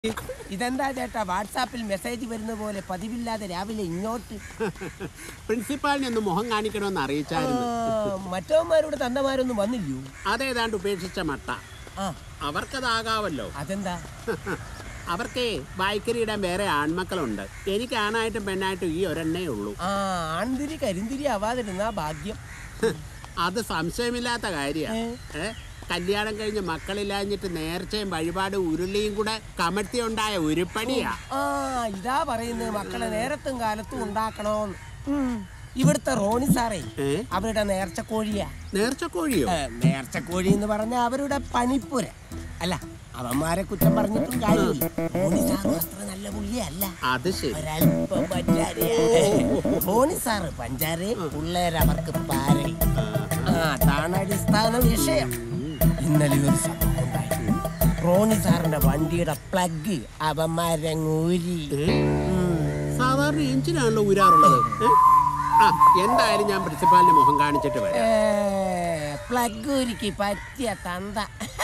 ഇതെന്താ ചേട്ടാ വാട്സാപ്പിൽ മെസ്സേജ് വരുന്ന പോലെ പതിവില്ലാതെ രാവിലെ ഇങ്ങോട്ട് പ്രിൻസിപ്പാളിനെ ഒന്ന് മുഖം കാണിക്കണമെന്ന് അറിയിച്ചായിരുന്നു ആ, മറ്റവന്മാരോട് തന്തമാരൊന്നും വന്നില്ലയോ അതേതാണ്ട് ഉപേക്ഷിച്ച മട്ട ആ അവർക്കതാകാവല്ലോ അതെന്താ അവർക്കേ വായിക്കരിയിടാൻ വേറെ ആൺമക്കളുണ്ട് എനിക്ക് ആണായിട്ടും പെണ്ണായിട്ടും ഈ ഒരെണ്ണേ ഉള്ളൂ ആ ആൺതിരി കരിന്തിരി ആവാതിരുന്നാ ഭാഗ്യം അത് സംശയമില്ലാത്ത കാര്യമാണ് ഏ കല്യാണം കഴിഞ്ഞ് മക്കളില്ലാഞ്ഞിട്ട് നേർച്ചയും വഴിപാടും ഉരുളിയും കൂടെ കമഴ്ത്തി ഉണ്ടായ ഉരുപ്പടിയാ ആ ഇതാ പറയുന്നത് മക്കളെ നേരത്തും കാലത്തും ഉണ്ടാക്കണോന്ന് ഉം. ഇവിടുത്തെ റോണി സാറേ ഏ അവരുടെ നേർച്ചക്കോഴിയാ നേർച്ചക്കോഴിയോ ഏ, നേർച്ചക്കോഴി എന്ന് പറഞ്ഞ അവരുടെ പണിപ്പുര അല്ല അവന്മാരെ കുറ്റം പറഞ്ഞിട്ടും കാര്യമില്ല റോണി സാറും അത്ര നല്ല പുള്ളിയല്ല അത് ശരി ഒരല്പം പഞ്ചാരയാ. റോണി സാറ് പഞ്ചാരയും പിള്ളേരവർക്ക് പാരയും ആ അതാണ് അടിസ്ഥാന വിഷയം ഇന്നലെ ഒരു സംഭവം ഉണ്ടായി റോണി സാറിന്റെ വണ്ടിയുടെ പ്ലഗ് അവന്മാരങ്ങൂരി ഏ? സാധാരണ എഞ്ചിനാണല്ലോ ഊരാറുള്ളത് ഏ? ആ എന്തായാലും ഞാൻ പ്രിൻസിപ്പാളിന്റെ മുഖം കാണിച്ചിട്ട് വരാം പ്ലഗ് ഊരിക്ക് പറ്റിയ തന്ത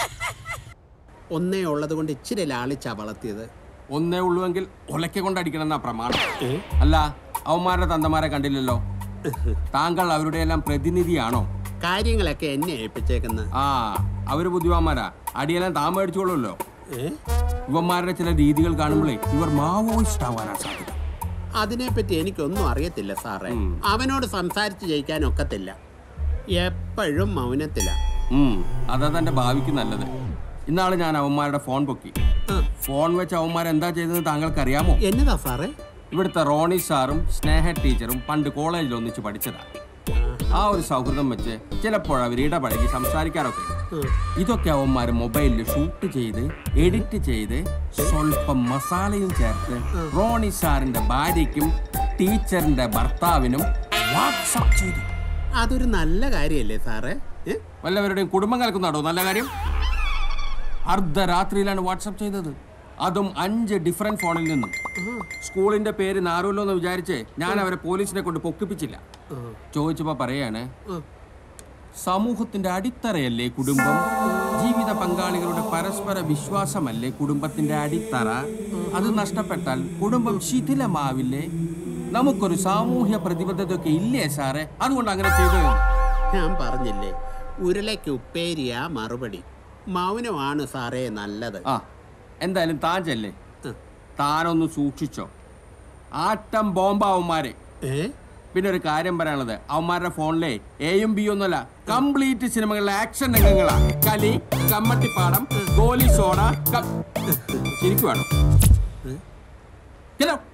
ഒന്നേ ഉള്ളത് കൊണ്ട് ഇച്ചിരി ലാളിച്ചാ വളർത്തിയത് ഒന്നേ ഉള്ളുവെങ്കിൽ ഒലക്ക കൊണ്ടടിക്കണം എന്നാ പ്രമാണം ഏ? അല്ല അവന്മാരുടെ തന്തമാരെ കണ്ടില്ലല്ലോ താങ്കൾ അവരുടെ എല്ലാം പ്രതിനിധിയാണോ കാര്യങ്ങളൊക്കെ എന്നെ ഏൽപ്പിച്ചേക്കുന്നത് ആ അവര് ബുദ്ധിമാന്മാരാ അടിയെല്ലാം താൻ മേടിച്ചോളൂല്ലോ ഏ? ഇവന്മാരുടെ ചില രീതികൾ കാണുമ്പോഴേ ഇവർ മാവോയിസ്റ്റ് ആവാനാ സാധ്യത അതിനെപ്പറ്റി എനിക്കൊന്നും അറിയത്തില്ല സാറേ ഉം. അവനോട് സംസാരിച്ച് ജയിക്കാൻ ഒക്കത്തില്ല എപ്പോഴും മൗനത്തില ഉം, അതാ തന്റെ ഭാവിക്ക് നല്ലത് ഇന്നാള് ഞാൻ അവന്മാരുടെ ഫോൺ പൊക്കി ഫോൺ വെച്ച് അവന്മാർ എന്താ ചെയ്തത് താങ്കൾക്ക് അറിയാമോ എന്നതാ സാറേ ഇവിടുത്തെ റോണി സാറും സ്നേഹ ടീച്ചറും പണ്ട് കോളേജിൽ ഒന്നിച്ച് പഠിച്ചതാ ആ ഒരു സൗഹൃദം വെച്ച് ചിലപ്പോൾ അവർ ഇടപഴകി സംസാരിക്കാറൊക്കെ ഇതൊക്കെ അവന്മാർ മൊബൈലിൽ ഷൂട്ട് ചെയ്ത് എഡിറ്റ് ചെയ്ത് സ്വല്പം മസാലയും ചേർത്ത് റോണി സാറിന്റെ ഭാര്യയ്ക്കും ടീച്ചറിന്റെ ഭർത്താവിനും വാട്സപ്പ് ചെയ്തു അതൊരു നല്ല കാര്യമല്ലേ സാറേ ഏ? വല്ലവരുടെയും കുടുംബം കലക്കുന്നാടോ നല്ല കാര്യം അർദ്ധരാത്രിയിലാണ് വാട്സപ്പ് ചെയ്തത് അതും അഞ്ച് ഡിഫറെന്റ് ഫോണിൽ നിന്നും സ്കൂളിന്റെ പേര് നാറുമല്ലോ എന്ന് വിചാരിച്ച് ഞാൻ അവരെ പോലീസിനെ കൊണ്ട് പൊക്കിപ്പിച്ചില്ല ചോദിച്ചപ്പോ പറയാണ് സമൂഹത്തിന്റെ അടിത്തറയല്ലേ കുടുംബം ജീവിത പങ്കാളികളുടെ പരസ്പര വിശ്വാസമല്ലേ കുടുംബത്തിന്റെ അടിത്തറ അത് നഷ്ടപ്പെട്ടാൽ കുടുംബം ശിഥിലമാവില്ലേ നമുക്കൊരു സാമൂഹ്യ പ്രതിബദ്ധതയൊക്കെ ഇല്ലേ സാറേ അതുകൊണ്ട് അങ്ങനെ ചെയ്തത് ഞാൻ പറഞ്ഞില്ലേ ഉരുളയ്ക്ക് ഉപ്പേരിയാ മറുപടി മൗനമാണ് സാറേ നല്ലത് ആ എന്തായാലും താൻ ചെല്ലേ താനൊന്ന് സൂക്ഷിച്ചോ ആട്ടം ബോംബാവന്മാരെ ഏ പിന്നെ ഒരു കാര്യം പറയാനുള്ളത് അവന്മാരുടെ ഫോണിലെ എയും ബി ഒന്നുമല്ല കംപ്ലീറ്റ് സിനിമകളിലെ ആക്ഷൻ രംഗങ്ങളാ കലി കമ്മട്ടിപ്പാടം ഗോലി സോഡ ക- ശരിക്കും വേണം ചെല്ലോ.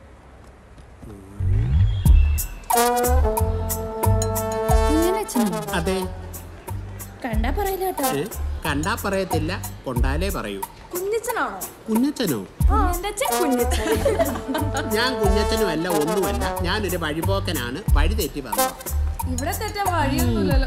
കുഞ്ഞനച്ഛനോ അതെ കണ്ടാ പറയില്ല കേട്ടോ ഏ? കണ്ടാ പറയത്തില്ല കൊണ്ടാലേ പറയൂ കുഞ്ഞച്ചനാണോ കുഞ്ഞച്ചനോ എന്റെ അച്ഛൻ കുഞ്ഞച്ചൻ ഞാൻ കുഞ്ഞച്ചനും അല്ല ഒന്നുമല്ല ഞാനൊരു വഴിപോക്കനാണ് വഴി തെറ്റി വന്നത് ഇവിടെ തെറ്റാൻ വഴിയൊന്നുമില്ലല്ലോ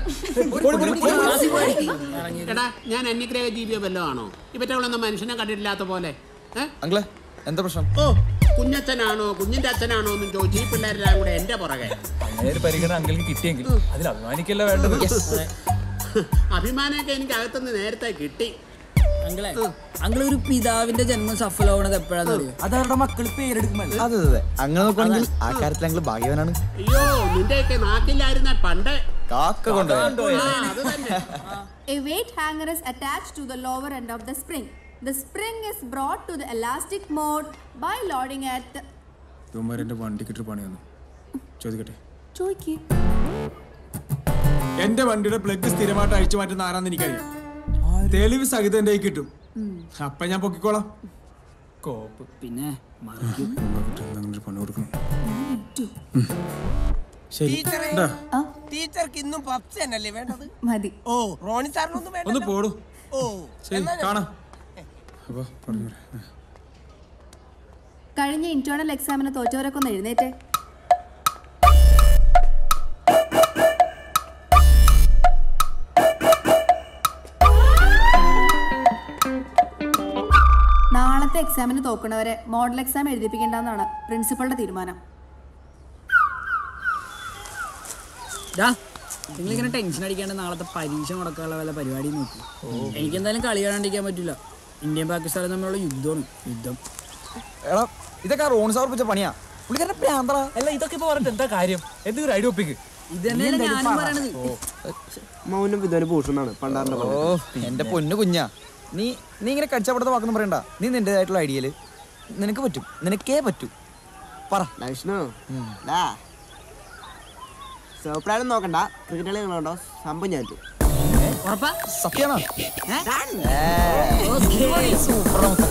എടാ ഞാൻ അന്യഗ്രഹ ജീവിയോ വല്ലോ ആണോ ഇവറ്റകളൊന്നും മനുഷ്യനെ കണ്ടിട്ടില്ലാത്ത പോലെ ഏ? അങ്കിളെ എന്താ പ്രശ്നം ഓ കുഞ്ഞച്ചനാണോ കുഞ്ഞിന്റെ അച്ഛനാണോ എന്നും ചോദിച്ചു ഈ പിള്ളേരെല്ലാം കൂടെ എന്റെ പുറകെ അങ്ങനെ ഒരു പരിഗണന അങ്കിൾക്ക് കിട്ടിയെങ്കിൽ അതിൽ അഭിമാനിക്കല്ല വേണ്ടത് അഭിമാനമൊക്കെ എനിക്ക് അകത്തുനിന്ന് നേരത്തെ കിട്ടി അങ്കിളെ അങ്കിൾ ഒരു പിതാവിന്റെ ജന്മം സഫലമാവണത് എപ്പോഴാന്ന് അറിയോ അത് അവരുടെ മക്കൾ പേരെടുക്കുമല്ലോ അതെ അതെ അങ്ങനെ നോക്കുവാണെങ്കിൽ ആ കാര്യത്തിൽ അങ്കിൾ ഭാഗ്യവാനാണ് അയ്യോ നിന്റെയൊക്കെ നാക്കില്ലായിരുന്ന പണ്ട് കാക്ക കൊണ്ടുപോയി ആ അത് തന്നെ A weight hanger is attached to the lower end of the spring. The spring is brought to the elastic mode by loading at the... ഇവന്മാരെന്റെ വണ്ടിക്കിട്ട് പണി വന്നു ചോദിക്കട്ടെ ചോയ്ക്ക് എന്റെ വണ്ടിയുടെ പ്ലഗ് സ്ഥിരമായിട്ട് അഴിച്ചു മാറ്റുന്ന ആരാന്ന് എനിക്കറിയാം തെളിവ് സഹിതം എന്റെ കയ്യിൽ കിട്ടും അപ്പൊ ഞാൻ പൊക്കിക്കോളാം കോപ്പ് പിന്നെ മറിക്കും എന്തെങ്കിലും പണി കൊടുക്കണം ശരി ടീച്ചറെ ഇണ്ടാ. ടീച്ചർക്ക് ഇന്നും പപ്സ് തന്നെയല്ലേ വേണ്ടത് മതി ഓ റോണി സാറിനൊന്നും ഒന്ന് വേണ്ട പോടൂ ഓ ശരി എന്നാ ഞാൻ- കാണാം അപ്പൊ പറഞ്ഞു കഴിഞ്ഞ ഇന്റേണൽ എക്സാമിന് തോറ്റവരൊക്കെ ഒന്ന് എഴുന്നേറ്റേ നാളത്തെ എക്സാമിന് തോക്കണവരെ മോഡൽ എക്സാം എഴുതിപ്പിക്കേണ്ടെന്നാണ് പ്രിൻസിപ്പളുടെ തീരുമാനം നിങ്ങളിങ്ങനെ ടെൻഷൻ അടിക്കാണ്ട് നാളത്തെ പരീക്ഷ മുടക്കാനുള്ള വല്ല പരിപാടി നോക്കി എനിക്ക് എന്തായാലും കളി കാണാണ്ടിരിക്കാൻ പറ്റില്ല ഇന്ത്യയും പാകിസ്ഥാനും തമ്മിലുള്ള യുദ്ധമാണ് യുദ്ധം എടാ ഇതൊക്കെ റോൺ സാർ വെച്ച പണിയാ പുള്ളിക്കാരന്റെ പ്രാന്തറ അല്ല ഇതൊക്കെ ഇപ്പൊ പറഞ്ഞിട്ട് എന്താ കാര്യം എന്തൊരു ഐഡിയ ഒപ്പിക്ക് ഇത് തന്നെയല്ലേ ഞാനും പറയണത് മൗനം ഇതൊരു ഭൂഷണാണ് പണ്ടാറിന്റെ ഓ എന്റെ പൊന്നു കുഞ്ഞാ നീ നീ ഇങ്ങനെ കടിച്ചപ്പെടുത്ത വാക്കൊന്നും പറയണ്ട നീ നിന്റേതായിട്ടുള്ള ഐഡിയയില് നിനക്ക് പറ്റും നിനക്കേ പറ്റൂ പറ വിഷ്ണു ഡാ സോപ്രാനും നോക്കണ്ട ക്രിക്കറ്റ് കളി കണ്ടോ സംഭവം ഞാൻ ഇട്ടു. ഉറപ്പാ സത്യമാണോ ഓക്കേ. സൂപ്പർ നമുക്ക്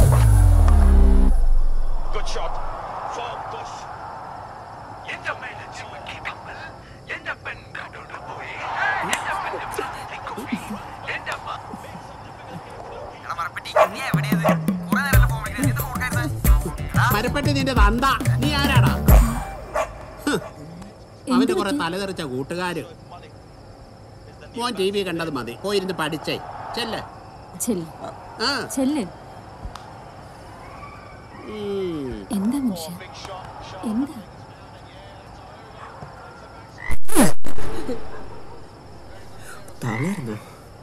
മരപ്പെട്ടി നിന്റെ തന്ത നീ ആരാടാ ഹ്. അവന്റെ കുറെ തലതെറിച്ച കൂട്ടുകാര് മോൻ ടി വി കണ്ടത് മതി പോയിരുന്ന് പഠിച്ചേ ചെല്ലേ ചെല്ല് ആ ചെല്ല് ഉം. എന്താ മനുഷ്യ എന്താ തളർന്നോ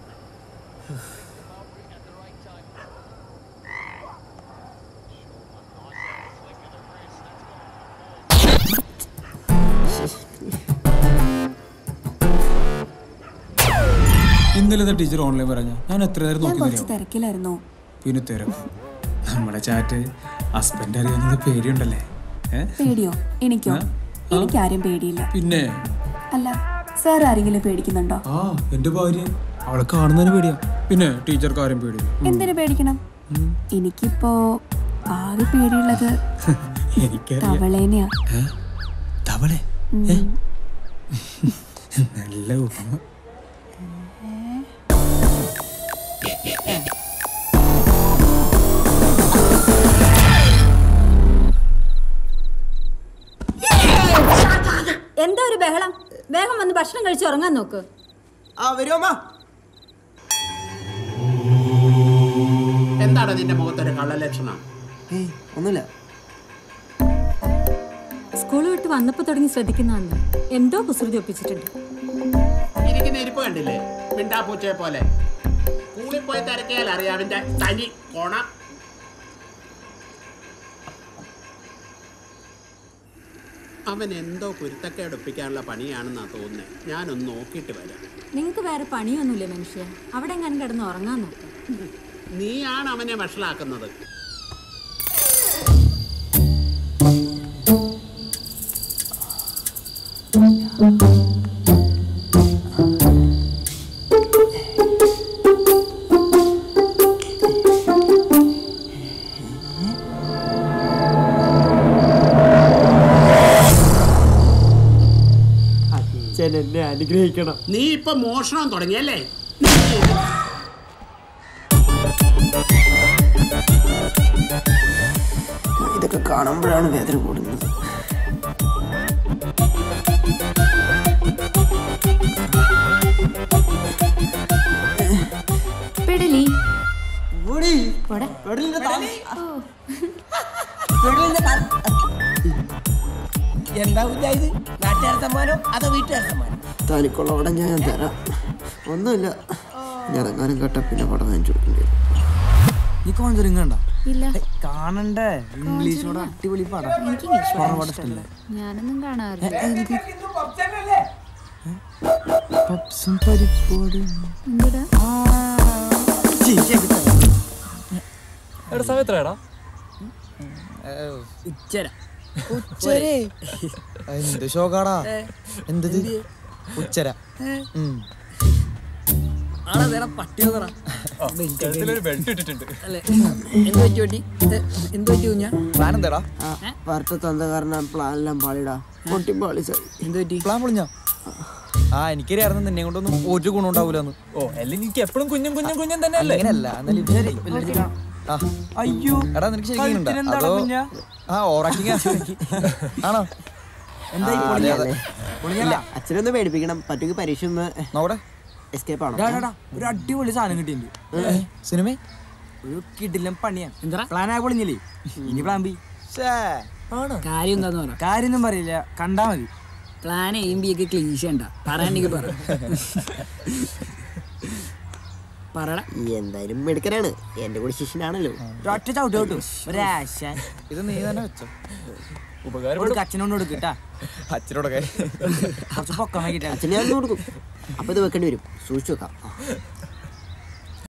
ഇന്നലെ ടീച്ചർ ഓൺലൈൻ പറഞ്ഞ ഞാൻ എത്ര നേരം ഞാൻ നോക്കി കുറച്ച് തരാം തിരക്കിലായിരുന്നു പിന്നെ തരാം നമ്മുടെ ചാറ്റ് ഹസ്ബൻഡ് അറിയാവുന്നത് പേടിയുണ്ടല്ലേ ഏ? പേടിയോ എനിക്കോ ആ? എനിക്കാരും പേടിയില്ല പിന്നെ അല്ല സാർ ആരെങ്കിലും പേടിക്കുന്നുണ്ടോ ആ എന്റെ ഭാര്യ അവളെ കാണുന്നതിന് പേടിയാ പിന്നെ ടീച്ചർക്ക് ആരും പേടി എന്തിനു പേടിക്കണം എനിക്കിപ്പോ ആകെ പേടിയുള്ളത് എനിക്കറിയാം തവളേനെയാ ഏ? തവളെ ഉം. ഏ? നല്ല ഉപമ എന്താ ഒരു ബഹളം വേഗം വന്ന് ഭക്ഷണം കഴിച്ച് ഉറങ്ങാൻ നോക്ക് ആ വരുമോ എന്താണ് നിന്റെ മുഖത്തൊരു കള്ളലക്ഷണം ഏയ് ഒന്നുമില്ല സ്കൂൾ വിട്ട് വന്നപ്പോ തുടങ്ങി ശ്രദ്ധിക്കുന്നതാണ് എന്തോ കുസൃതി ഒപ്പിച്ചിട്ടുണ്ട് ഇരിക്കുന്ന ഇരിപ്പ് കണ്ടില്ലേ മിണ്ടാപ്പൂച്ചയെ പോലെ സ്കൂളിൽ പോയി തിരക്കിയാൽ അറിയാം അവന്റെ തനി കോണ അവൻ എന്തോ കുരുത്തക്കേട് ഒപ്പിക്കാനുള്ള പണിയാണെന്നാ തോന്നുന്നത് ഞാനൊന്ന് നോക്കിയിട്ട് വരാം നിങ്ങൾക്ക് വേറെ പണിയൊന്നുമില്ലേ മനുഷ്യ അവിടെ എങ്ങനെ കിടന്ന് ഉറങ്ങാൻ നോക്ക് നീയാണ് അവനെ വഷളാക്കുന്നത് അച്ഛൻ എന്നെ അനുഗ്രഹിക്കണം നീ ഇപ്പൊ മോഷണം തുടങ്ങിയല്ലേ ഇതൊക്കെ കാണുമ്പോഴാണ് വേദന കൂടുന്നത് പെടലി പൊടി. പോടെ. പെടലിന്റെ തല. എന്താ കുഞ്ഞാ ഇത് നാട്ടുകാർ സമ്മാനം അതോ വീട്ടുകാർ സമ്മാനം തനിക്കുള്ള പടം ഞാൻ തരാം ഒന്നുമില്ല ഞാൻ ഇറങ്ങാനും കേട്ട പിന്നെ പടം വാങ്ങിച്ചു കൊടുക്കേണ്ടി വരും നീ കോഞ്ചറിങ് കണ്ട ഇല്ല കാണണ്ടേ ഇംഗ്ലീഷോട് അടിപൊളി പടം എനിക്ക് ഇംഗ്ലീഷ് horror പടം ഇഷ്ടമല്ലേ ഞാനൊന്നും കാണാറില്ല പപ്സും പരിപ്പോടും എന്തുടാ എടാ സമയത്രടാ ഉച്ചര ഉച്ചരേ എന്ത് ഷോക്കാടാ എന്തത് ഉച്ചര ഉം. ആളെ പട്ടി നോക്കറ കഴുത്തിലൊരു ബെൽറ്റ് ഇട്ടിട്ടുണ്ട് അല്ലേ എന്ത് പറ്റി പറ്റി എന്ത് പറ്റി കുഞ്ഞാ പ്ലാൻ എന്താടാ വരട്ട തന്ത കാരണം പ്ലാൻ എല്ലാം പാളിടാ പൊട്ടി പാളി സാർ എന്ത് പറ്റി പ്ലാൻ പൊളിഞ്ഞോ ആ എനിക്കറിയായിരുന്നു നിന്നെ കൊണ്ടൊന്നും ഒരു ഗുണം ഉണ്ടാവൂലെന്ന് ഓ അല്ലെങ്കിൽ എനിക്ക് എപ്പോഴും കുഞ്ഞും കുഞ്ഞും കുഞ്ഞും തന്നെയല്ലേ അങ്ങനെയല്ല എന്നാലും ഇവര് ആ. അയ്യോ എടാ നിനക്ക് ശരിക്കും കഴുത്തിനെന്താടാ അതോ കുഞ്ഞാ? ആ ഓറാക്കിങ് ആണോ എന്താ ആ, അതെ, അതെ. ഇല്ല അച്ഛനൊന്ന് പേടിപ്പിക്കണം പറ്റുമെങ്കിൽ പരീക്ഷ ഒന്ന് നോടെ എസ്കേപ്പ് ആണോ ഒരു അടിപൊളി സാധനം കിട്ടിയിട്ടുണ്ട് സിനിമ ഒരു കിടിലം പണിയാണ് എന്താ പ്ലാൻ ആ പൊളിഞ്ഞില്ലേ ഇനി പ്ലാൻ ബി കാര്യം എന്താന്ന് പറ കാര്യൊന്നും പറയില്ല കണ്ടാ മതി പ്ലാൻ എയും ബി ഒക്കെ ക്ലീശ ഉണ്ടാ പറയാൻ എനിക്ക് പറ പറടാ എന്തായാലും മെടുക്കനാണ് എന്റെ കൂടെ ശിഷ്യനാണല്ലോ ഒറ്റ ചവിട്ട് കിട്ടു ഒരാശ ഇത് നീ തന്നെ വെച്ചോ കൊടുക്ക് അച്ഛനോട് കൊടുക്കട്ടാ അച്ഛനോടൊക്കെ കുറച്ച് പൊക്കം വൈകിട്ടാ അച്ഛനെ ഞാൻ കൊടുക്കും അപ്പൊ ഇത് വെക്കേണ്ടി വരും സൂക്ഷിച്ചു വെക്കാം